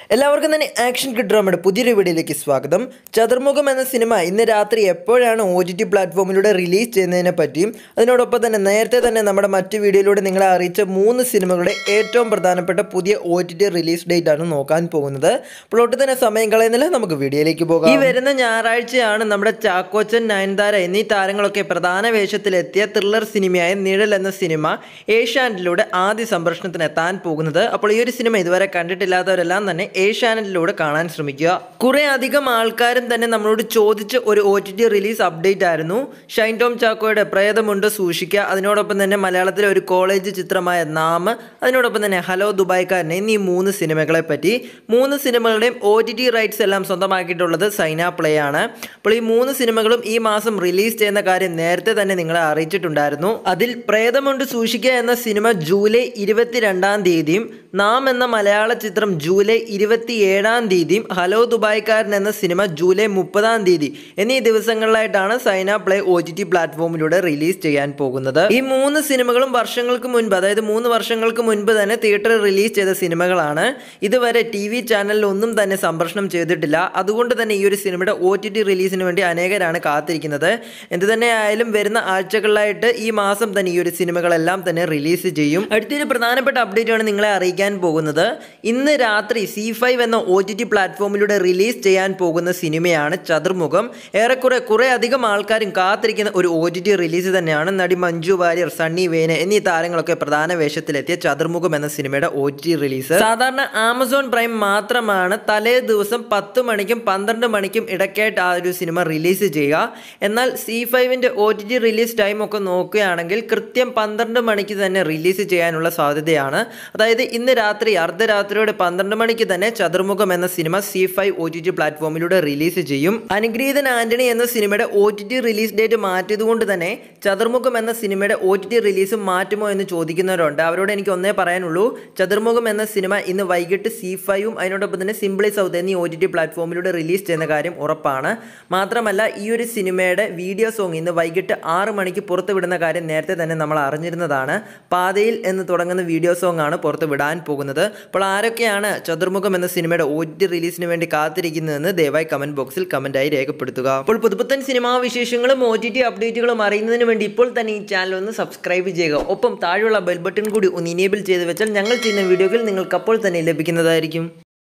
എല്ലാവർക്കും തന്നെ action kid ഡ്രാമയുടെ പുതിയൊരു വീഡിയോയിലേക്ക് സ്വാഗതം ചതുർമുഖം എന്ന സിനിമ ഇന്ന് രാത്രി എപ്പോഴാണ് ഒ ടി ടി പ്ലാറ്റ്ഫോമിലൂടെ റിലീസ് ചെയ്യുന്നതിനെ പറ്റിയും അതിനോടൊപ്പം തന്നെ നേരത്തെ തന്നെ നമ്മുടെ മറ്റ് വീഡിയോയിലൂടെ നിങ്ങളെ അറിയിച്ച മൂന്ന് സിനിമകളുടെ ഏറ്റവും പ്രധാനപ്പെട്ട പുതിയ O T T release date ആണ് നോക്കാൻ പോകുന്നത് അപ്പോൾ ഒട്ടും തന്നെ സമയം കളയുന്നില്ല നമുക്ക് വീഡിയോയിലേക്ക് പോകാം ഈ വരുന്ന ഞായറാഴ്ചയാണ് നമ്മുടെ ചാക്കോച്ചൻ നയൻതാര എന്നീ താരങ്ങളൊക്കെ പ്രധാന വേഷത്തിലെത്തിയ ത്രില്ലർ സിനിമയായ നിഴൽ എന്ന സിനിമ ഏഷ്യാനെറ്റിലൂടെ ആദ്യ സംപ്രേഷണത്തിന് എത്താൻ പോകുന്നത് അപ്പോൾ ഈ ഒരു സിനിമ ഇതുവരെ കണ്ടിട്ടില്ലാത്തവരെല്ലാം തന്നെ ഏഷ്യാനെറ്റിലൂടെ കാണാൻ ശ്രമിക്കുക കുറെ അധികം ആൾക്കാരും തന്നെ നമ്മളോട് ചോദിച്ച ഒരു O T T release update ആയിരുന്നു ഷൈൻ ടോം ചാക്കോയുടെ പ്രേതമുണ്ട് സൂക്ഷിക്കുക അതിനോടൊപ്പം തന്നെ മലയാളത്തിലെ ഒരു കോളേജ് ചിത്രമായ നാമ് അതിനോടൊപ്പം തന്നെ ഹലോ ദുബായ്ക്കാരൻ എന്നീ മൂന്ന് സിനിമകളെ പറ്റി മൂന്ന് സിനിമകളുടെയും ഒ ടി ടി റൈറ്റ്സ് എല്ലാം സ്വന്തമാക്കിയിട്ടുള്ളത് സൈന പ്ലേ ആണ് അപ്പോൾ ഈ മൂന്ന് സിനിമകളും ഈ മാസം റിലീസ് ചെയ്യുന്ന കാര്യം നേരത്തെ തന്നെ നിങ്ങളെ അറിയിച്ചിട്ടുണ്ടായിരുന്നു അതിൽ പ്രേതമുണ്ട് സൂക്ഷിക്കുക എന്ന സിനിമ ജൂലൈ ഇരുപത്തിരണ്ടാം തീയതിയും നാം എന്ന മലയാള ചിത്രം ജൂലൈ ഇരുപത്തിയേഴാം തീയതിയും ഹലോ ദുബായ്ക്കാരൻ എന്ന സിനിമ ജൂലൈ മുപ്പതാം തീയതി എന്നീ ദിവസങ്ങളിലായിട്ടാണ് Saina play O T T പ്ലാറ്റ്ഫോമിലൂടെ റിലീസ് ചെയ്യാൻ പോകുന്നത് ഈ മൂന്ന് സിനിമകളും വർഷങ്ങൾക്ക് മുൻപ് അതായത് മൂന്ന് വർഷങ്ങൾക്ക് മുൻപ് തന്നെ തിയേറ്ററിൽ റിലീസ് ചെയ്ത സിനിമകളാണ് ഇതുവരെ ടി വി ചാനലിൽ ഒന്നും തന്നെ സംപ്രേഷണം ചെയ്തിട്ടില്ല അതുകൊണ്ട് തന്നെ ഈ ഒരു സിനിമയുടെ ഒ ടി ടി റിലീസിന് വേണ്ടി അനേകരാണ് കാത്തിരിക്കുന്നത് എന്ത് തന്നെ ആയാലും വരുന്ന ആഴ്ചകളിലായിട്ട് ഈ മാസം തന്നെ ഈ ഒരു സിനിമകളെല്ലാം തന്നെ റിലീസ് ചെയ്യും അടുത്തൊരു പ്രധാനപ്പെട്ട അപ്ഡേറ്റ് ആണ് നിങ്ങളെ അറിയിക്കാൻ പോകുന്നത് ഇന്ന് രാത്രി സി ഫൈവ് എന്ന ഒ ടി ടി പ്ലാറ്റ്ഫോമിലൂടെ റിലീസ് ചെയ്യാൻ പോകുന്ന സിനിമയാണ് ചതുർമുഖം ഏറെക്കുറെ കുറെ അധികം ആൾക്കാരും കാത്തിരിക്കുന്ന ഒരു ഒ ടി ടി റിലീസ് തന്നെയാണ് നടി മഞ്ജു വാര്യർ സണ്ണി വേന എന്നീ താരങ്ങളൊക്കെ പ്രധാന വേഷത്തിലെത്തിയ ചതുർമുഖം എന്ന സിനിമയുടെ ഒ ടി ടി റിലീസ് സാധാരണ ആമസോൺ പ്രൈം മാത്രമാണ് തലേ ദിവസം പത്ത് മണിക്കും പന്ത്രണ്ട് മണിക്കും ഇടയ്ക്കായിട്ട് ആ ഒരു സിനിമ റിലീസ് ചെയ്യുക എന്നാൽ സി ഫൈവിൻ്റെ O T T release time ഒക്കെ നോക്കുകയാണെങ്കിൽ കൃത്യം പന്ത്രണ്ട് മണിക്ക് തന്നെ റിലീസ് ചെയ്യാനുള്ള സാധ്യതയാണ് അതായത് ഇന്ന് രാത്രി അർദ്ധരാത്രിയോടെ പന്ത്രണ്ട് മണിക്ക് തന്നെ ചതുർമുഖം എന്ന സിനിമ C five O T T പ്ലാറ്റ്ഫോമിലൂടെ റിലീസ് ചെയ്യും അനുഗ്രഹീതൻ ആന്റണി എന്ന സിനിമയുടെ O T T release date മാറ്റിയതുകൊണ്ട് തന്നെ ചതുർമുഖം എന്ന സിനിമയുടെ ഒ ടി ടി റിലീസ് മാറ്റുമോ എന്ന് ചോദിക്കുന്നവരുണ്ട് അവരോട് എനിക്ക് ഒന്നേ പറയാനുള്ളൂ ചതുർമുഖം എന്ന സിനിമ ഇന്ന് വൈകിട്ട് സി ഫൈവും അതിനോടൊപ്പം തന്നെ സിംപ്ലി സൗത്ത് എന്നീ ഒ ടി ടി പ്ലാറ്റ്ഫോമിലൂടെ റിലീസ് ചെയ്യുന്ന കാര്യം ഉറപ്പാണ് മാത്രമല്ല ഈ ഒരു സിനിമയുടെ വീഡിയോ സോങ് ഇന്ന് വൈകിട്ട് ആറ് മണിക്ക് പുറത്ത് വിടുന്ന കാര്യം നേരത്തെ തന്നെ നമ്മൾ അറിഞ്ഞിരുന്നതാണ് പാതയിൽ എന്ന് തുടങ്ങുന്ന വീഡിയോ സോങ് ആണ് പുറത്ത് വിടാൻ പോകുന്നത് അപ്പോൾ ആരൊക്കെയാണ് ചതുർമുഖം എന്ന സിനിമയുടെ ഒ ടി റിലീസിന് വേണ്ടി കാത്തിരിക്കുന്നതെന്ന് ദയവായി കമന്റ് ബോക്സിൽ കമന്റായി രേഖപ്പെടുത്തുക അപ്പോൾ പുതുപുത്തൻ സിനിമാ വിശേഷങ്ങളും ഒ ടി ടി അപ്ഡേറ്റുകളും അറിയുന്നതിന് വേണ്ടി ഇപ്പോൾ തന്നെ ഈ ചാനൽ ഒന്ന് സബ്സ്ക്രൈബ് ചെയ്യുക ഒപ്പം താഴെയുള്ള ബെൽ ബട്ടൺ കൂടി ഒന്ന് ഇനേബിൾ ചെയ്ത് വെച്ചാൽ ഞങ്ങൾ ചെയ്യുന്ന വീഡിയോകൾ നിങ്ങൾക്ക് അപ്പോൾ തന്നെ ലഭിക്കുന്നതായിരിക്കും